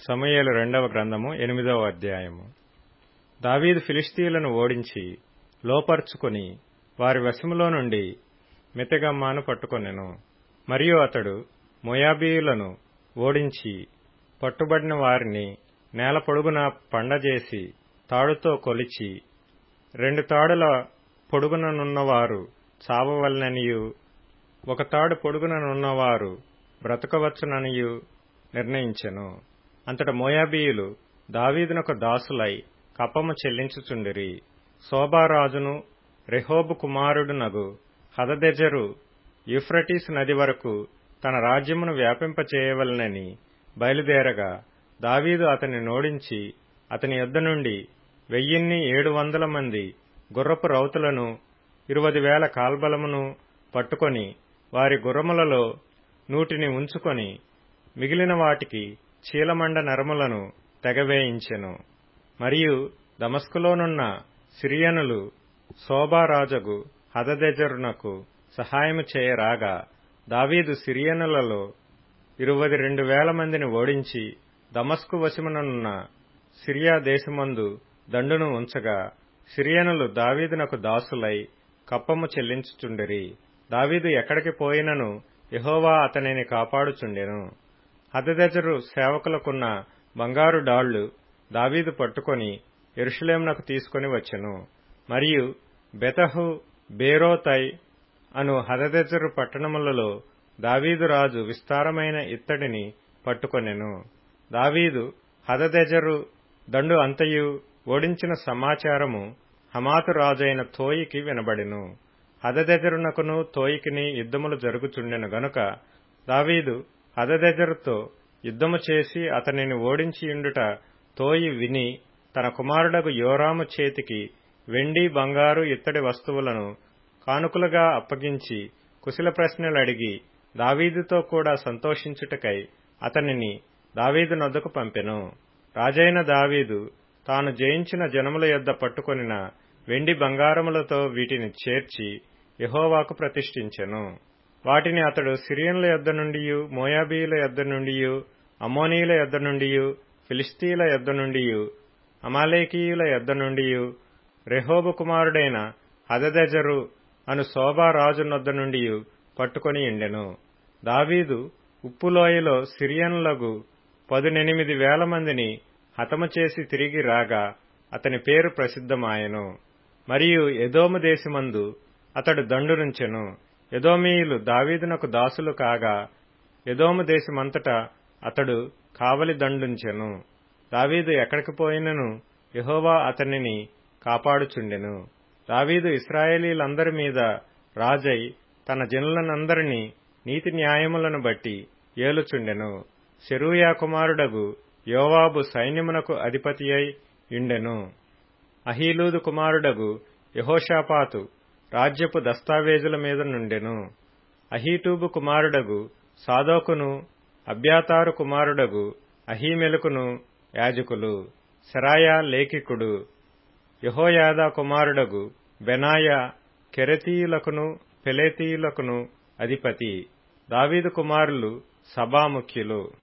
సమూయేలు రెండవ గ్రంథము ఎనిమిదవ అధ్యాయము దావీదు ఫిలిస్తీయులను ఓడించి లోపర్చుకొని వారి వశములో నుండి మితగమ్మాను పట్టుకొనెను మరియు అతడు మోయాబీయులను ఓడించి పట్టుబడిన వారిని నేల పొడుగున పండజేసి తాడుతో కొలిచి రెండు తాడుల పొడుగుననున్నవారు చావవలననియు ఒక తాడు పొడుగుననున్నవారు బ్రతకవచ్చుననియు నిర్ణయించెను అంతట మోయాబీయులు దావీదునకు దాసులై కప్పము చెల్లించుచుండిరి శోభారాజును రెహోబు కుమారుడునగు హదదెజరు యూఫ్రటీస్ నది వరకు తన రాజ్యమును వ్యాపింపచేయవలనని బయలుదేరగా దావీదు అతని నోడించి అతని యొద్ద నుండి వెయ్యిన్ని ఏడు వందల మంది గుర్రపు రౌతులను ఇరువది వేల కాల్బలమును పట్టుకొని వారి గుర్రములలో నూటిని ఉంచుకొని మిగిలిన వాటికి చీలమండ నరములను తెగవేయించెను మరియు దమస్కులోనున్న సిరియనులు శోభారాజగు హదదెజరునకు సహాయము చేయరాగా దావీదు సిరియనులలో ఇరువది రెండు వేల మందిని ఓడించి దమస్కు వశముననున్న సిరియా దేశమందు దండును ఉంచగా సిరియనులు దావీదునకు దాసులై కప్పము చెల్లించుచుండిరి దావీదు ఎక్కడికి పోయినను యహోవా అతనిని కాపాడుచుండెను హదదెజరు సేవకులకున్న బంగారు డాళ్లు దావీదు పట్టుకొని ఎరుషులేమునకు తీసుకుని వచ్చెను మరియు బెతహు బేరోతై అను హదదెజరు పట్టణములలో దావీదు రాజు విస్తారమైన ఇత్తడిని పట్టుకొనెను దావీదు హదదెజరు దండు అంతయు ఓడించిన సమాచారము హమాతు రాజైన తోయికి వినబడెను హదదెజరునకును తోయికిని యుద్ధములు జరుగుచుండెను గనుక దావీదు హదదెజరుతో యుద్ధము చేసి అతనిని ఓడించియుండుట తోయి విని తన కుమారుడగు యోరాము చేతికి వెండి బంగారు ఇత్తడి వస్తువులను కానుకలుగా అప్పగించి కుశల ప్రశ్నలు అడిగి దావీదుతో కూడా సంతోషించుటకై అతనిని దావీదు నొద్దకు పంపెను రాజైన దావీదు తాను జయించిన జనముల యొద్ద పట్టుకొనిన వెండి బంగారములతో వీటిని చేర్చి యహోవాకు ప్రతిష్ఠించెను వాటిని అతడు సిరియన్ల యొద్ద నుండి మోయాబీయుల యొద్ద నుండి అమోనీయుల యొద్ద నుండి ఫిలిస్తీయుల యొద్ద నుండి అమాలేకీయుల యొద్ద నుండి రెహోబు కుమారుడైన హదదెజరు అను శోభారాజు నొద్ద నుండి పట్టుకొని ఉండెను దావీదు ఉప్పులోయలో సిరియన్లగు పదునెనిమిది వేల మందిని హతము చేసి తిరిగి రాగా అతని పేరు ప్రసిద్ధమాయెను మరియు ఎదోము దేశమందు అతడు దండునుంచెను ఎదోమీయులు దావీదునకు దాసులు కాగా ఎదోము దేశమంతటా అతడు కావలి దండుంచెను దావీదు ఎక్కడికి పోయినను యహోవా అతనిని కాపాడుచుండెను దావీదు ఇస్రాయేలీలందరి మీద రాజై తన జనులనందరినీ నీతి న్యాయములను బట్టి ఏలుచుండెను శరూయా కుమారుడగు యోవాబు సైన్యమునకు అధిపతి అయి యుండెను అహీలూదు కుమారుడగు యహోషాపాతు రాజ్యపు దస్తావేజుల మీద నుండెను అహీటూబు కుమారుడగు సాదోకును అబ్యాతారు కుమారుడగు అహీమెలుకును యాజకులు శరాయా లేఖికుడు యహోయాదా కుమారుడగు బెనాయా కెరతీయులకును పెలేతీయులకును అధిపతి దావీదు కుమారులు సభాముఖ్యులు